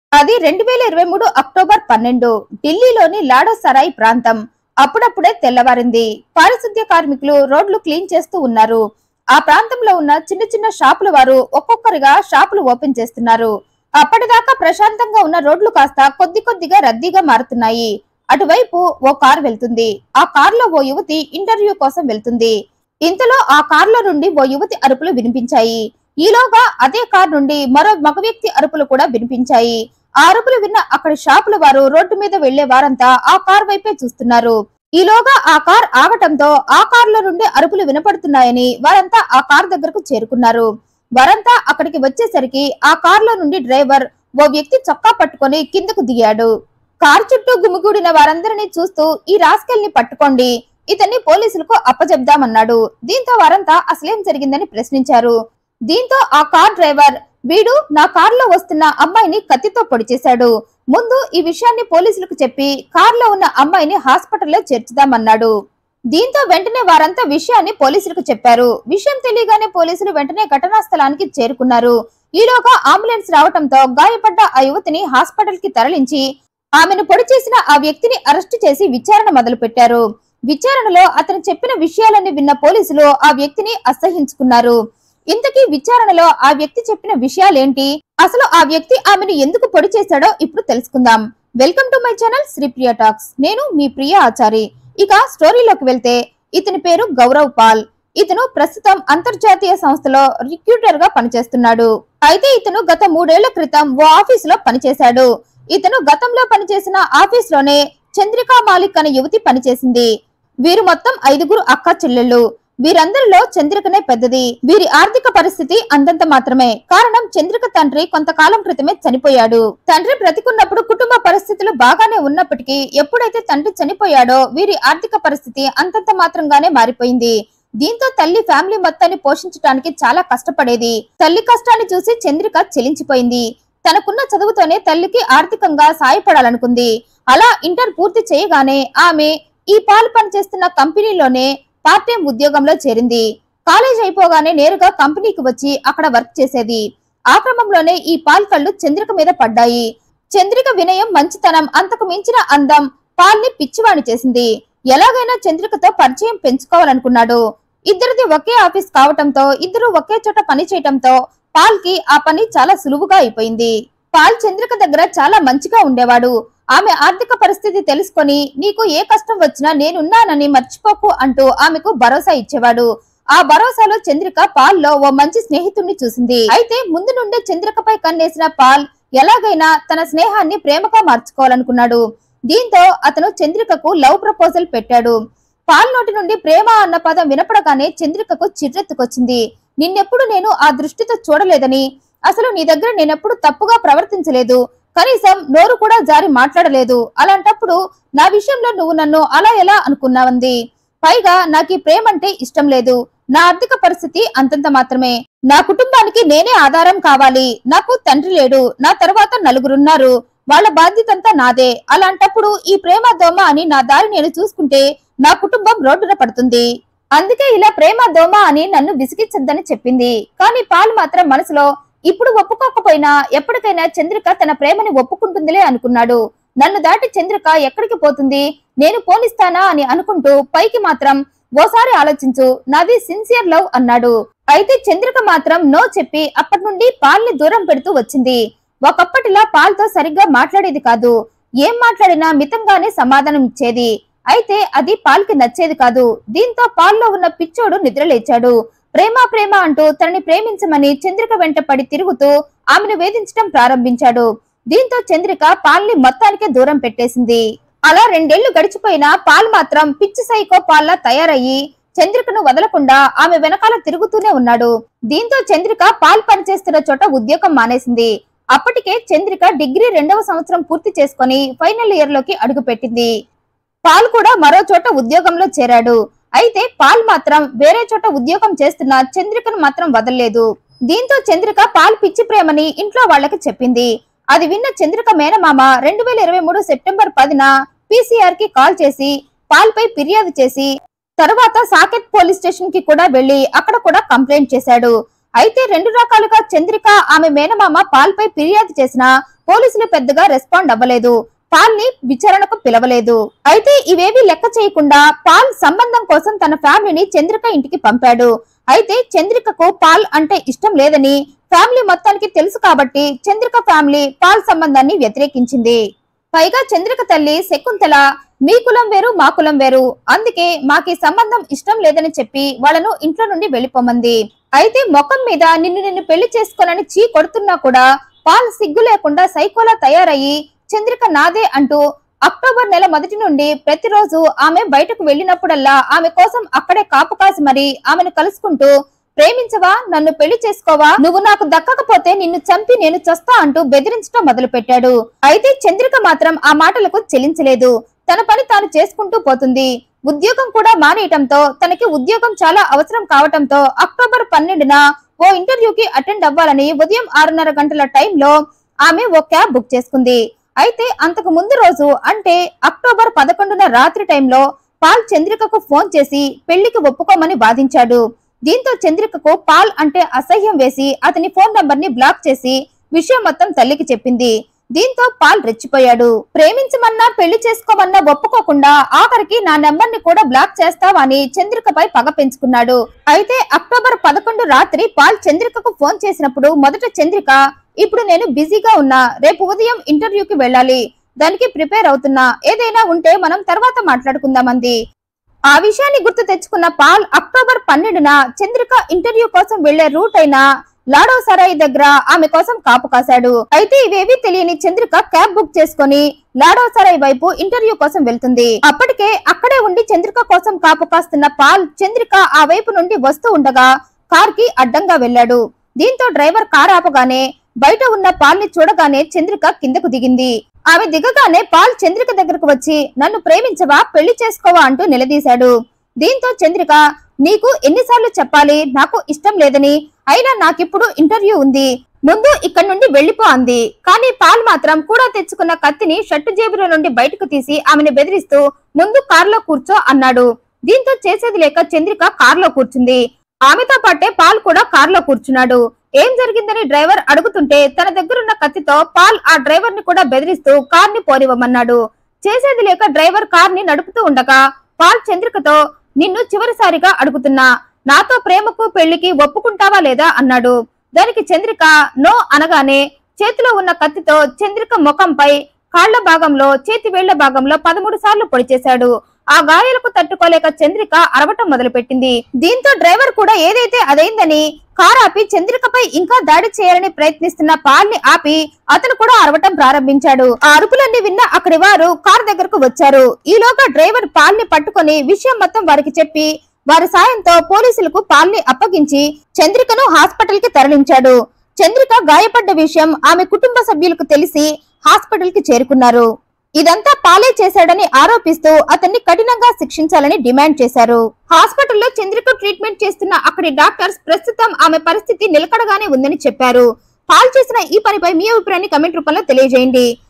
అది రెండు వేల ఇరవై మూడు అక్టోబర్ పన్నెండు ఢిల్లీలోని లాడో సరాయి ప్రాంతం అప్పుడప్పుడే తెల్లవారింది పారిశుద్ధ్య కార్మికులు రోడ్లు క్లీన్ చేస్తూ ఉన్నారు ఆ ప్రాంతంలో ఉన్న చిన్న చిన్న షాపుల వారు ఒక్కొక్కరిగా షాపులు ఓపెన్ చేస్తున్నారు అప్పటిదాకా ప్రశాంతంగా ఉన్న రోడ్లు కాస్త కొద్ది కొద్దిగా రద్దీగా మారుతున్నాయి అటువైపు ఓ కార్ వెళ్తుంది ఆ కారులో ఓ యువతి ఇంటర్వ్యూ కోసం వెళ్తుంది ఇంతలో ఆ కార్లో నుండి ఓ యువతి అరుపులు వినిపించాయి ఈలోగా అదే కార్ నుండి మరో మగ వ్యక్తి అరుపులు కూడా వినిపించాయి ఆ అరుపులు విన్న అక్కడి షాపుల వారు రోడ్డు మీద వెళ్లే వారంతా ఆ కార్ వైపే చూస్తున్నారు ఈలోగా ఆ కార్ ఆగటంతో ఆ కార్లో నుండి అరుపులు వినపడుతున్నాయని వారంతా ఆ కార్ దగ్గరకు చేరుకున్నారు వారంతా అక్కడికి వచ్చేసరికి ఆ కార్లో నుండి డ్రైవర్ ఓ వ్యక్తి చొక్కా పట్టుకొని కిందకు దిగాడు కార్ చుట్టూ గుమిగూడిన వారందరినీ చూస్తూ ఈ రాస్కెల్ని పట్టుకోండి ఇతన్ని పోలీసులకు అప్పజెప్దామన్నాడు దీంతో వారంతా అసలేం జరిగిందని ప్రశ్నించారు దీంతో ఆ కార్ డ్రైవర్ వీడు నా కారులో వస్తున్న అమ్మాయిని కత్తితో పొడి చేశాడు ముందు ఈ విషయాన్ని పోలీసులకు చెప్పి కారులో ఉన్న అమ్మాయిని హాస్పిటల్లో చేర్చుదామన్నాడు దీంతో వెంటనే వారంతా విషయాన్ని పోలీసులకు చెప్పారు విషయం తెలియగానే పోలీసులు వెంటనే ఘటనా స్థలానికి చేరుకున్నారు ఈలోగా అంబులెన్స్ రావటంతో గాయపడ్డ ఆ యువతిని హాస్పిటల్ కి తరలించి ఆమెను పొడి చేసిన ఆ వ్యక్తిని అరెస్టు చేసి విచారణ మొదలు పెట్టారు విచారణలో అతను చెప్పిన విషయాలన్నీ విన్న పోలీసులు ఆ వ్యక్తిని అసహించుకున్నారు ఇంతకీ విచారణలో ఆ వ్యక్తి చెప్పిన విషయాలేంటి అసలు ఆ వ్యక్తి ఆమెను ఎందుకు పొడి చేశాడో ఇప్పుడు తెలుసుకుందాం welcome to my channel Sripriya talks నేను మీ ప్రియ ఆచారి ఇక స్టోరీలోకి వెళ్తే ఇతని పేరు గౌరవ్ పాల్ ఇతను ప్రస్తుతం అంతర్జాతీయ సంస్థలో రిక్రూటర్ గా పనిచేస్తున్నాడు అయితే ఇతను గత మూడేళ్ల క్రితం ఓ ఆఫీస్ లో పనిచేశాడు ఇతను గతంలో పనిచేసిన ఆఫీస్ లోనే చంద్రికా మాలిక్ అనే యువతి పనిచేసింది వీరు మొత్తం ఐదుగురు అక్క చెల్లెళ్ళు వీరందరిలో చంద్రికనే పెద్దది వీరి ఆర్థిక పరిస్థితి అంతంత మాత్రమే కారణం చంద్రిక తండ్రి కొంతకాలం క్రితమే చనిపోయాడు తండ్రి బ్రతికున్నప్పుడు కుటుంబ పరిస్థితులు బాగానే ఉన్నప్పటికీ ఎప్పుడైతే తండ్రి చనిపోయాడో వీరి ఆర్థిక పరిస్థితి అంతంత మాత్రంగానే మారిపోయింది దీంతో తల్లి ఫ్యామిలీ మొత్తాన్ని పోషించడానికి చాలా కష్టపడేది తల్లి కష్టాన్ని చూసి చంద్రిక చెలించిపోయింది తనకున్న చదువుతోనే తల్లికి ఆర్థికంగా సాయపడాలనుకుంది అలా ఇంటర్ పూర్తి చేయగానే ఆమె ఈ పాలు పనిచేస్తున్న కంపెనీలోనే పార్ట్ టైం ఉద్యోగంలో చేరింది కాలేజ్ అయిపోగానే నేరుగా కంపెనీకి వచ్చి అక్కడ వర్క్ చేసేది ఆ క్రమంలోనే ఈ పాల్ కళ్ళు చంద్రిక మీద పడ్డాయి చంద్రిక వినయం మంచితనం అంతకు మించిన అందం పాల్ని పిచ్చివాణి చేసింది ఎలాగైనా చంద్రికతో పరిచయం పెంచుకోవాలనుకున్నాడు ఇద్దరిది ఒకే ఆఫీస్ కావటంతో ఇద్దరు ఒకే చోట పని చేయటంతో పాల్ కి ఆ పని చాలా సులువుగా అయిపోయింది పాల్ చంద్రిక దగ్గర చాలా మంచిగా ఉండేవాడు ఆమె ఆర్థిక పరిస్థితి తెలుసుకొని నీకు ఏ కష్టం వచ్చినా నేనున్నానని మర్చిపోకు అంటూ ఆమెకు భరోసా ఇచ్చేవాడు ఆ భరోసాలో చంద్రిక పాల్లో ఓ మంచి స్నేహితుణ్ణి చూసింది అయితే ముందు నుండే చంద్రికపై కన్నేసిన పాల్ ఎలాగైనా తన స్నేహాన్ని ప్రేమగా మార్చుకోవాలనుకున్నాడు దీంతో అతను చంద్రికకు లవ్ ప్రపోజల్ పెట్టాడు పాల్ నోటి నుండి ప్రేమ అన్న పదం వినపడగానే చంద్రికకు చిర్రెత్తుకొచ్చింది నిన్నెప్పుడు నేను ఆ దృష్టితో చూడలేదని అసలు నీ దగ్గర నేనెప్పుడు తప్పుగా ప్రవర్తించలేదు కనీసం నోరు కూడా జారి మాట్లాడలేదు అలాంటప్పుడు నా విషయంలో నువ్వు నన్ను అలా ఎలా అనుకున్నావంది పైగా నాకు ఈ ప్రేమ అంటే ఇష్టం లేదు నా ఆర్థిక పరిస్థితి అంతంత మాత్రమే నా కుటుంబానికి నేనే ఆధారం కావాలి నాకు తండ్రి లేడు నా తర్వాత నలుగురున్నారు వాళ్ళ బాధ్యతంతా నాదే అలాంటప్పుడు ఈ ప్రేమ దోమ అని నా దారి నేను చూసుకుంటే నా కుటుంబం రోడ్డున పడుతుంది అందుకే ఇలా ప్రేమ దోమ అని నన్ను విసిగించద్దని చెప్పింది కానీ పాల్ మాత్రం మనసులో ఇప్పుడు ఒప్పుకోకపోయినా ఎప్పటికైనా చంద్రిక తన ప్రేమని ఒప్పుకుంటుందిలే అనుకున్నాడు నన్ను దాటి చంద్రిక ఎక్కడికి పోతుంది నేను పోనిస్తానా అని అనుకుంటూ పైకి మాత్రం ఓసారి ఆలోచించు నాది సిన్సియర్ లవ్ అన్నాడు అయితే చంద్రిక మాత్రం నో చెప్పి అప్పటి నుండి పాల్ని దూరం పెడుతూ వచ్చింది ఒకప్పటిలా పాల్తో సరిగ్గా మాట్లాడేది కాదు ఏం మాట్లాడినా మితంగానే సమాధానం ఇచ్చేది అయితే అది పాల్కి నచ్చేది కాదు దీంతో పాల్లో ఉన్న పిచ్చోడు నిద్రలేచాడు ప్రేమ ప్రేమ అంటూ తనని ప్రేమించమని చంద్రిక వెంట పడి తిరుగుతూ ఆమెను వేధించడం ప్రారంభించాడు దీంతో చంద్రిక పాల్ని మొత్తానికే దూరం పెట్టేసింది అలా రెండేళ్లు గడిచిపోయినా పాల్ మాత్రం పిచ్చి సైకో పాల్లా తయారయ్యి చంద్రికను వదలకుండా ఆమె వెనకాల తిరుగుతూనే ఉన్నాడు దీంతో చంద్రిక పాల్ పనిచేస్తున్న చోట ఉద్యోగం మానేసింది అప్పటికే చంద్రిక డిగ్రీ రెండవ సంవత్సరం పూర్తి చేసుకొని ఫైనల్ ఇయర్ లోకి అడుగుపెట్టింది పాల్ కూడా మరో చోట ఉద్యోగంలో చేరాడు అయితే పాల్ మాత్రం వేరే చోట ఉద్యోగం చేస్తున్న చంద్రికను మాత్రం వదలలేదు దీంతో చంద్రిక పాల్ పిచ్చి ప్రేమని ఇంట్లో వాళ్ళకి చెప్పింది అది విన్న చంద్రిక మేనమామ రెండు వేల ఇరవై మూడు సెప్టెంబర్ పదిన పీసీఆర్ కి కాల్ చేసి పాల్ పై ఫిర్యాదు చేసి తరువాత సాకెట్ పోలీస్ స్టేషన్ కి కూడా వెళ్లి అక్కడ కూడా కంప్లైంట్ చేశాడు అయితే రెండు రకాలుగా చంద్రిక ఆమె మేనమామ పాల్పై ఫిర్యాదు చేసినా పోలీసులు పెద్దగా రెస్పాండ్ అవ్వలేదు పాల్ని విచారణకు పిలవలేదు అయితే ఇవేవి లెక్క చేయకుండా పాల్ సంబంధం కోసం తన ఫ్యామిలీని చంద్రిక ఇంటికి పంపాడు అయితే చంద్రికకు పాల్ అంటే ఇష్టం లేదని ఫ్యామిలీ మొత్తానికి తెలుసు కాబట్టి చంద్రిక ఫ్యామిలీ పాల్ సంబంధాన్ని వ్యతిరేకించింది పైగా చంద్రిక తల్లి శకుంతల మీ కులం వేరు మా కులం వేరు అందుకే మాకీ సంబంధం ఇష్టం లేదని చెప్పి వాళ్ళను ఇంట్లో నుండి వెళ్ళిపోమంది అయితే ముఖం మీద నిన్ను నిన్ను పెళ్లి చేసుకోనని చీ కొడుతున్నా కూడా పాల్ సిగ్గు లేకుండా సైకోలా తయారయ్యి చంద్రిక నాదే అంటూ అక్టోబర్ నెల మొదటి నుండి ప్రతిరోజు ఆమె బయటకు వెళ్ళినప్పుడల్లా ఆమె కోసం అక్కడే కాపు కాసి మరి ఆమెను కలుసుకుంటూ ప్రేమించవా నన్ను పెళ్లి చేసుకోవా నువ్వు నాకు దక్కకపోతే నిన్ను చంపి నేను చస్తా అంటూ బెదిరించడం మొదలు పెట్టాడు అయితే చంద్రిక మాత్రం ఆ మాటలకు చెలించలేదు తన పని తాను చేసుకుంటూ పోతుంది ఉద్యోగం కూడా మానేయటంతో తనకి ఉద్యోగం చాలా అవసరం కావటంతో అక్టోబర్ పన్నెండున ఓ ఇంటర్వ్యూకి అటెండ్ అవ్వాలని ఉదయం ఆరున్నర గంటల టైంలో ఆమె ఓ క్యాబ్ బుక్ చేసుకుంది అయితే అంతకు ముందు రోజు అంటే అక్టోబర్ పదకొండున రాత్రి టైంలో పాల్ చంద్రికకు ఫోన్ చేసి పెళ్లికి ఒప్పుకోమని వాదించాడు దీంతో చంద్రికకు పాల్ అంటే అసహ్యం వేసి అతని ఫోన్ నంబర్ ని బ్లాక్ చేసి విషయం మొత్తం తల్లికి చెప్పింది దీంతో పాల్ రెచ్చిపోయాడు ప్రేమించమన్నా పెళ్లి చేసుకోమన్నా ఒప్పుకోకుండా ఆఖరికి నా నెంబర్ ని కూడా బ్లాక్ చేస్తావా అని చంద్రికపై పగ పెంచుకున్నాడు అయితే అక్టోబర్ పదకొండు రాత్రి పాల్ చంద్రికకు ఫోన్ చేసినప్పుడు మొదట చంద్రిక ఇప్పుడు నేను బిజీగా ఉన్నా రేపు ఉదయం ఇంటర్వ్యూకి వెళ్ళాలి దానికి ప్రిపేర్ అవుతున్నా ఏదైనా ఉంటే మనం తర్వాత మాట్లాడుకుందామంది ఆ విషయాన్ని గుర్తు తెచ్చుకున్న పాల్ అక్టోబర్ పన్నెండున చంద్రిక ఇంటర్వ్యూ కోసం వెళ్లే రూట్ అయిన లాడో సరాయి దగ్గర ఆమె కోసం కాపు కాశాడు అయితే ఇవేవి తెలియని చంద్రిక క్యాబ్ బుక్ చేసుకుని లాడో సరాయి వైపు ఇంటర్వ్యూ కోసం వెళ్తుంది అప్పటికే అక్కడే ఉండి చంద్రిక కోసం కాపు కాస్తున్న పాల్ చంద్రిక ఆ వైపు నుండి వస్తూ ఉండగా కార్ కి అడ్డంగా వెళ్ళాడు దీంతో డ్రైవర్ కార్ ఆపగానే బయట ఉన్న పాల్ ని చూడగానే చంద్రిక కిందకు దిగింది ఆమె దిగగానే పాల్ చంద్రిక దగ్గరకు వచ్చి నన్ను ప్రేమించవా పెళ్లి చేసుకోవా అంటూ నిలదీశాడు దీంతో చంద్రిక నీకు ఎన్నిసార్లు చెప్పాలి నాకు ఇష్టం లేదని అయినా నాకిప్పుడు ఇంటర్వ్యూ ఉంది ముందు ఇక్కడ నుండి వెళ్లిపో అంది కానీ పాల్ మాత్రం కూడా తెచ్చుకున్న కత్తిని షర్టు జేబులో నుండి బయటకు తీసి ఆమెను బెదిరిస్తూ ముందు కారులో కూర్చో అన్నాడు దీంతో చేసేది లేక చంద్రిక కారులో కూర్చుంది ఆమెతో పాటే పాల్ కూడా కారులో కూర్చున్నాడు ఏం జరిగిందని డ్రైవర్ అడుగుతుంటే తన దగ్గరున్న కత్తితో పాల్ ఆ డ్రైవర్ ని కూడా బెదిరిస్తూ కార్ ని పోనివ్వమన్నాడు చేసేది లేక డ్రైవర్ కార్ ని నడుపుతూ ఉండగా పాల్ చంద్రికతో నిన్ను చివరిసారిగా అడుగుతున్నా నాతో ప్రేమకు పెళ్లికి ఒప్పుకుంటావా లేదా అన్నాడు దానికి చంద్రిక నో అనగానే చేతిలో ఉన్న కత్తితో చంద్రిక ముఖంపై కాళ్ల భాగంలో చేతి వేళ్ల భాగంలో పదమూడు సార్లు పొడి చేశాడు ఆ గాయాలకు తట్టుకోలేక చంద్రిక అరవటం మొదలుపెట్టింది దీంతో డ్రైవర్ కూడా ఏదైతే అదైందని కార్ ఆపి చంద్రికపై ఇంకా దాడి చేయాలని ప్రయత్నిస్తున్న పాల్ ని ఆపి అతను కూడా అరవటం ప్రారంభించాడు ఆ అరుపులన్నీ విన్న అక్కడి వారు కార్ దగ్గరకు వచ్చారు ఈలోగా డ్రైవర్ పాల్ ని పట్టుకొని విషయం మొత్తం వారికి చెప్పి వారి సాయంతో పోలీసులకు పాల్ ని అప్పగించి చంద్రికను హాస్పిటల్ కి తరలించాడు చంద్రిక గాయపడ్డ విషయం ఆమె కుటుంబ సభ్యులకు తెలిసి హాస్పిటల్ కి చేరుకున్నారు ఇదంతా పాలే చేశాడని ఆరోపిస్తూ అతన్ని కఠినంగా శిక్షించాలని డిమాండ్ చేశారు హాస్పిటల్లో చంద్రిక ట్రీట్మెంట్ చేస్తున్న అక్కడి డాక్టర్స్ ప్రస్తుతం ఆమె పరిస్థితి నిలకడగానే ఉందని చెప్పారు పాల్ చేసిన ఈ పనిపై మీ అభిప్రాయాన్ని కమెంట్ రూపంలో తెలియజేయండి